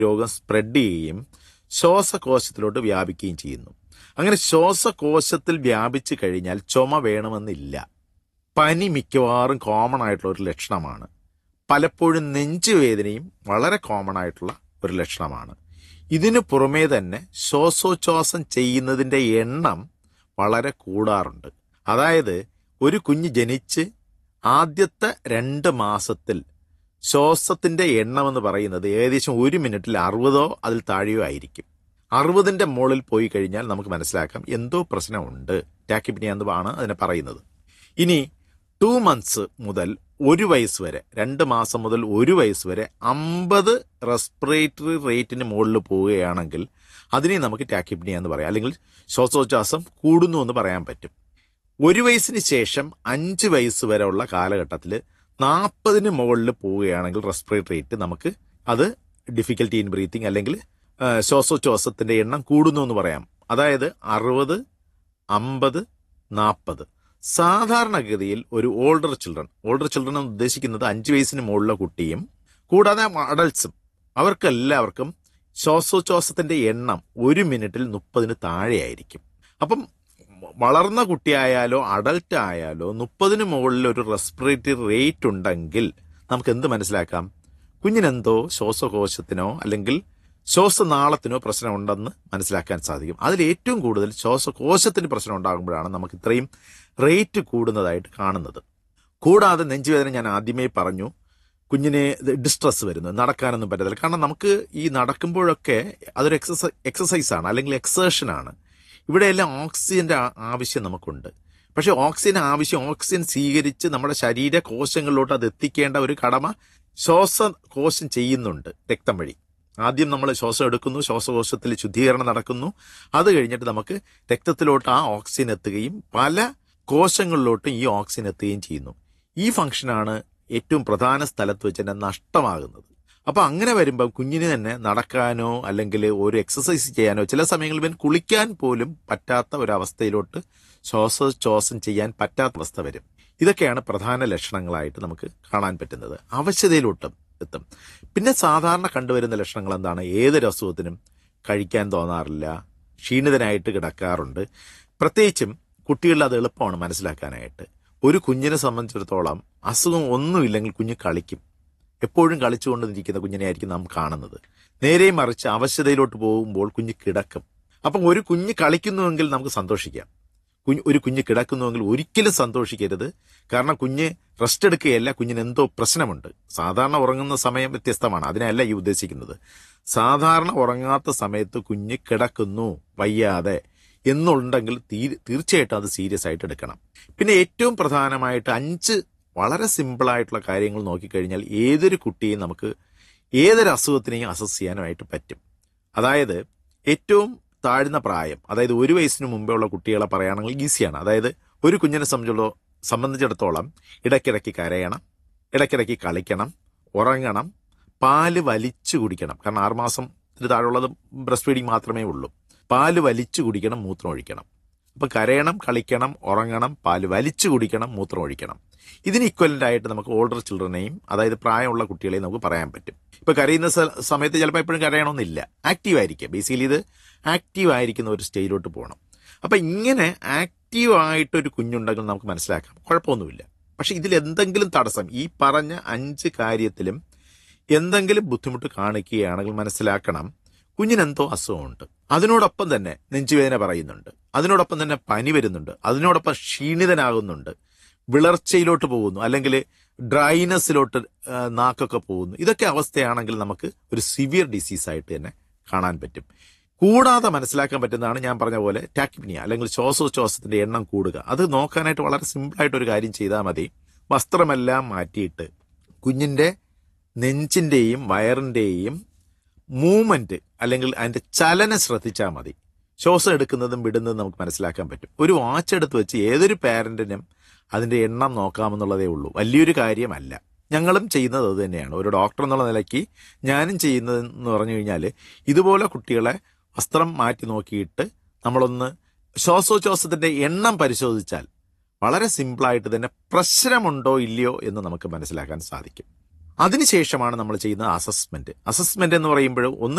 രോഗം സ്പ്രെഡ് ചെയ്യുകയും ശ്വാസകോശത്തിലോട്ട് വ്യാപിക്കുകയും ചെയ്യുന്നു അങ്ങനെ ശ്വാസകോശത്തിൽ വ്യാപിച്ചു കഴിഞ്ഞാൽ ചുമ വേണമെന്നില്ല പനി മിക്കവാറും കോമൺ ആയിട്ടുള്ള ഒരു ലക്ഷണമാണ് പലപ്പോഴും നെഞ്ചുവേദനയും വളരെ കോമൺ ആയിട്ടുള്ള ഒരു ലക്ഷണമാണ് ഇതിനു പുറമേ തന്നെ ശ്വാസോച്ഛ്വാസം ചെയ്യുന്നതിന്റെ എണ്ണം വളരെ കൂടാറുണ്ട് അതായത് ഒരു കുഞ്ഞ് ജനിച്ച് ആദ്യത്തെ രണ്ട് മാസത്തിൽ ശ്വാസത്തിന്റെ എണ്ണം എന്ന് പറയുന്നത് ഏകദേശം ഒരു മിനിറ്റിൽ അറുപതോ അതിൽ താഴെയോ ആയിരിക്കും അറുപതിന്റെ മുകളിൽ പോയി കഴിഞ്ഞാൽ നമുക്ക് മനസ്സിലാക്കാം എന്തോ പ്രശ്നമുണ്ട് ടാക്കിപ്പിനിയ എന്നാണ് അതിനെ പറയുന്നത് ഇനി ടു മന്ത്സ് മുതൽ ഒരു വയസ്സ് വരെ രണ്ട് മാസം മുതൽ ഒരു വയസ്സ് വരെ അമ്പത് റെസ്പിറേറ്ററി റേറ്റിന് മുകളിൽ പോവുകയാണെങ്കിൽ അതിനെ നമുക്ക് ടാക്കിപ്പിനിയ എന്ന് പറയാം അല്ലെങ്കിൽ ശ്വാസോച്ഛ്വാസം കൂടുന്നു എന്ന് പറയാൻ പറ്റും ഒരു വയസ്സിന് ശേഷം അഞ്ച് വയസ്സ് വരെ ഉള്ള കാലഘട്ടത്തിൽ നാൽപ്പതിന് മുകളിൽ പോവുകയാണെങ്കിൽ റെസ്പിറേറ്ററി റേറ്റ് നമുക്ക് അത് ഡിഫിക്കൽട്ടി ഇൻ ബ്രീത്തിങ് അല്ലെങ്കിൽ ആ, ശ്വാസോച്ഛ്വാസത്തിന്റെ എണ്ണം കൂടുന്നു എന്ന് പറയാം അതായത് അറുപത് അമ്പത് നാൽപ്പത് സാധാരണഗതിയിൽ ഒരു ഓൾഡർ ചിൽഡ്രൻ ഓൾഡർ ചിൽഡ്രൻ എന്ന് ഉദ്ദേശിക്കുന്നത് അഞ്ച് വയസ്സിന് മുകളിലുള്ള കുട്ടിയും കൂടാതെ അഡൽട്സും അവർക്കെല്ലാവർക്കും ശ്വാസോച്ഛ്വാസത്തിന്റെ എണ്ണം ഒരു മിനിറ്റിൽ മുപ്പതിന് താഴെയായിരിക്കും അപ്പം വളർന്ന കുട്ടിയായാലോ അഡൽട്ട് ആയാലോ മുപ്പതിന് മുകളിൽ ഒരു റെസ്പിറേറ്ററി റേറ്റ് ഉണ്ടെങ്കിൽ നമുക്ക് എന്ത് മനസ്സിലാക്കാം കുഞ്ഞിനെന്തോ ശ്വാസകോശത്തിനോ അല്ലെങ്കിൽ ശ്വാസനാളത്തിനോ പ്രശ്നമുണ്ടെന്ന് മനസ്സിലാക്കാൻ സാധിക്കും അതിൽ ഏറ്റവും കൂടുതൽ ശ്വാസകോശത്തിന് പ്രശ്നം ഉണ്ടാകുമ്പോഴാണ് നമുക്ക് ഇത്രയും റേറ്റ് കൂടുന്നതായിട്ട് കാണുന്നത് കൂടാതെ നെഞ്ചുവേദന ഞാൻ ആദ്യമേ പറഞ്ഞു കുഞ്ഞിന് ഡിസ്ട്രസ് വരുന്നു നടക്കാനൊന്നും പറ്റത്തില്ല കാരണം നമുക്ക് ഈ നടക്കുമ്പോഴൊക്കെ അതൊരു എക്സസൈ എക്സസൈസ് ആണ് അല്ലെങ്കിൽ എക്സേഷൻ ആണ് ഇവിടെയെല്ലാം ഓക്സിജന്റെ ആ- ആവശ്യം നമുക്കുണ്ട് പക്ഷെ ഓക്സിജൻ ആവശ്യം ഓക്സിജൻ സ്വീകരിച്ച് നമ്മുടെ ശരീര കോശങ്ങളിലോട്ട് അത് എത്തിക്കേണ്ട ഒരു കടമ ശ്വാസകോശം ചെയ്യുന്നുണ്ട് രക്തം വഴി ആദ്യം നമ്മൾ ശ്വാസം എടുക്കുന്നു ശ്വാസകോശത്തിൽ ശുദ്ധീകരണം നടക്കുന്നു അത് കഴിഞ്ഞിട്ട് നമുക്ക് രക്തത്തിലോട്ട് ആ ഓക്സിജൻ എത്തുകയും പല കോശങ്ങളിലോട്ടും ഈ ഓക്സിജൻ എത്തുകയും ചെയ്യുന്നു ഈ ഫംഗ്ഷനാണ് ഏറ്റവും പ്രധാന സ്ഥലത്ത് വെച്ച് തന്നെ നഷ്ടമാകുന്നത് അപ്പൊ അങ്ങനെ വരുമ്പോൾ കുഞ്ഞിന് തന്നെ നടക്കാനോ അല്ലെങ്കിൽ ഒരു എക്സസൈസ് ചെയ്യാനോ ചില സമയങ്ങളിൽ ഇവൻ കുളിക്കാൻ പോലും പറ്റാത്ത ഒരവസ്ഥയിലോട്ട് ശ്വാസോച്ഛ്വാസം ചെയ്യാൻ പറ്റാത്ത അവസ്ഥ വരും ഇതൊക്കെയാണ് പ്രധാന ലക്ഷണങ്ങളായിട്ട് നമുക്ക് കാണാൻ പറ്റുന്നത് അവശതയിലോട്ടും എത്തും പിന്നെ സാധാരണ കണ്ടുവരുന്ന ലക്ഷണങ്ങൾ എന്താണ് ഏതൊരു അസുഖത്തിനും കഴിക്കാൻ തോന്നാറില്ല ക്ഷീണിതനായിട്ട് കിടക്കാറുണ്ട് പ്രത്യേകിച്ചും കുട്ടികളിൽ അത് എളുപ്പമാണ് മനസ്സിലാക്കാനായിട്ട് ഒരു കുഞ്ഞിനെ സംബന്ധിച്ചിടത്തോളം അസുഖം ഒന്നുമില്ലെങ്കിൽ കുഞ്ഞ് കളിക്കും എപ്പോഴും കളിച്ചുകൊണ്ടിരിക്കുന്ന കുഞ്ഞിനെ ആയിരിക്കും നാം കാണുന്നത് നേരെ മറിച്ച് അവശതയിലോട്ട് പോകുമ്പോൾ കുഞ്ഞ് കിടക്കും അപ്പം ഒരു കുഞ്ഞ് കളിക്കുന്നുവെങ്കിൽ നമുക്ക് സന്തോഷിക്കാം കുഞ്ഞ് ഒരു കുഞ്ഞ് കിടക്കുന്നുവെങ്കിൽ ഒരിക്കലും സന്തോഷിക്കരുത് കാരണം കുഞ്ഞ് റെസ്റ്റ് എടുക്കുകയല്ല കുഞ്ഞിന് എന്തോ പ്രശ്നമുണ്ട് സാധാരണ ഉറങ്ങുന്ന സമയം വ്യത്യസ്തമാണ് അതിനല്ല ഈ ഉദ്ദേശിക്കുന്നത് സാധാരണ ഉറങ്ങാത്ത സമയത്ത് കുഞ്ഞ് കിടക്കുന്നു വയ്യാതെ എന്നുണ്ടെങ്കിൽ തീ- തീർച്ചയായിട്ടും അത് സീരിയസ് ആയിട്ട് എടുക്കണം പിന്നെ ഏറ്റവും പ്രധാനമായിട്ട് അഞ്ച് വളരെ സിമ്പിളായിട്ടുള്ള കാര്യങ്ങൾ നോക്കിക്കഴിഞ്ഞാൽ ഏതൊരു കുട്ടിയെയും നമുക്ക് ഏതൊരു അസുഖത്തിനെയും അസസ് ചെയ്യാനായിട്ട് പറ്റും അതായത് ഏറ്റവും താഴ്ന്ന പ്രായം അതായത് ഒരു വയസ്സിന് മുമ്പേ ഉള്ള കുട്ടികളെ പറയുകയാണെങ്കിൽ ഈസിയാണ് അതായത് ഒരു കുഞ്ഞിനെ സംബന്ധിച്ചുള്ള സംബന്ധിച്ചിടത്തോളം ഇടയ്ക്കിടയ്ക്ക് കരയണം ഇടയ്ക്കിടയ്ക്ക് കളിക്കണം ഉറങ്ങണം പാല് വലിച്ചു കുടിക്കണം കാരണം ആറുമാസത്തിന് താഴെയുള്ളത് ബ്രസ്റ്റ് ഫീഡിങ് മാത്രമേ ഉള്ളൂ പാല് വലിച്ചു കുടിക്കണം മൂത്രം ഒഴിക്കണം അപ്പൊ കരയണം കളിക്കണം ഉറങ്ങണം പാല് വലിച്ചു കുടിക്കണം മൂത്രം ഒഴിക്കണം ഇതിന് ഇക്വലന്റ് ആയിട്ട് നമുക്ക് ഓൾഡർ ചിൽഡ്രനെയും അതായത് പ്രായമുള്ള കുട്ടികളെയും നമുക്ക് പറയാൻ പറ്റും ഇപ്പൊ കരയുന്ന സ- സമയത്ത് ചിലപ്പോൾ എപ്പോഴും കരയണമെന്നില്ല ആക്റ്റീവ് ആയിരിക്കും ബേസിക്കലി ഇത് ആക്റ്റീവ് ആയിരിക്കുന്ന ഒരു സ്റ്റേജിലോട്ട് പോകണം അപ്പൊ ഇങ്ങനെ ആക്റ്റീവ് ആയിട്ടൊരു കുഞ്ഞുണ്ടെങ്കിൽ നമുക്ക് മനസ്സിലാക്കാം കുഴപ്പമൊന്നുമില്ല പക്ഷെ ഇതിൽ എന്തെങ്കിലും തടസ്സം ഈ പറഞ്ഞ അഞ്ച് കാര്യത്തിലും എന്തെങ്കിലും ബുദ്ധിമുട്ട് കാണിക്കുകയാണെങ്കിൽ മനസ്സിലാക്കണം കുഞ്ഞിനെന്തോ അസുഖമുണ്ട് അതിനോടൊപ്പം തന്നെ നെഞ്ചുവേദന പറയുന്നുണ്ട് അതിനോടൊപ്പം തന്നെ പനി വരുന്നുണ്ട് അതിനോടൊപ്പം ക്ഷീണിതനാകുന്നുണ്ട് വിളർച്ചയിലോട്ട് പോകുന്നു അല്ലെങ്കിൽ ഡ്രൈനസിലോട്ട് ആ, നാക്കൊക്കെ പോകുന്നു ഇതൊക്കെ അവസ്ഥയാണെങ്കിൽ നമുക്ക് ഒരു സിവിയർ ഡിസീസ് ആയിട്ട് തന്നെ കാണാൻ പറ്റും കൂടാതെ മനസ്സിലാക്കാൻ പറ്റുന്നതാണ് ഞാൻ പറഞ്ഞ പോലെ ടാക്കിപ്നിയ അല്ലെങ്കിൽ ശ്വാസോച്ഛ്വാസത്തിന്റെ എണ്ണം കൂടുക അത് നോക്കാനായിട്ട് വളരെ സിമ്പിളായിട്ട് ഒരു കാര്യം ചെയ്താൽ മതി വസ്ത്രമെല്ലാം മാറ്റിയിട്ട് കുഞ്ഞിന്റെ നെഞ്ചിന്റെയും വയറിന്റെയും മൂവ്മെന്റ് അല്ലെങ്കിൽ അതിന്റെ ചലനം ശ്രദ്ധിച്ചാൽ മതി ശ്വാസം എടുക്കുന്നതും വിടുന്നതും നമുക്ക് മനസ്സിലാക്കാൻ പറ്റും ഒരു വാച്ച് എടുത്ത് വെച്ച് ഏതൊരു പാരന്റിനും അതിന്റെ എണ്ണം നോക്കാമെന്നുള്ളതേ ഉള്ളൂ വലിയൊരു കാര്യമല്ല ഞങ്ങളും ചെയ്യുന്നത് അത് തന്നെയാണ് ഒരു ഡോക്ടർ എന്നുള്ള നിലയ്ക്ക് ഞാനും ചെയ്യുന്നതെന്ന് പറഞ്ഞു കഴിഞ്ഞാൽ ഇതുപോലെ കുട്ടികളെ വസ്ത്രം മാറ്റി നോക്കിയിട്ട് നമ്മളൊന്ന് ശ്വാസോച്ഛ്വാസത്തിന്റെ എണ്ണം പരിശോധിച്ചാൽ വളരെ സിമ്പിളായിട്ട് തന്നെ പ്രശ്നമുണ്ടോ ഇല്ലയോ എന്ന് നമുക്ക് മനസ്സിലാക്കാൻ സാധിക്കും അതിനുശേഷമാണ് നമ്മൾ ചെയ്യുന്നത് അസസ്മെന്റ് അസസ്മെന്റ് എന്ന് പറയുമ്പോൾ ഒന്ന്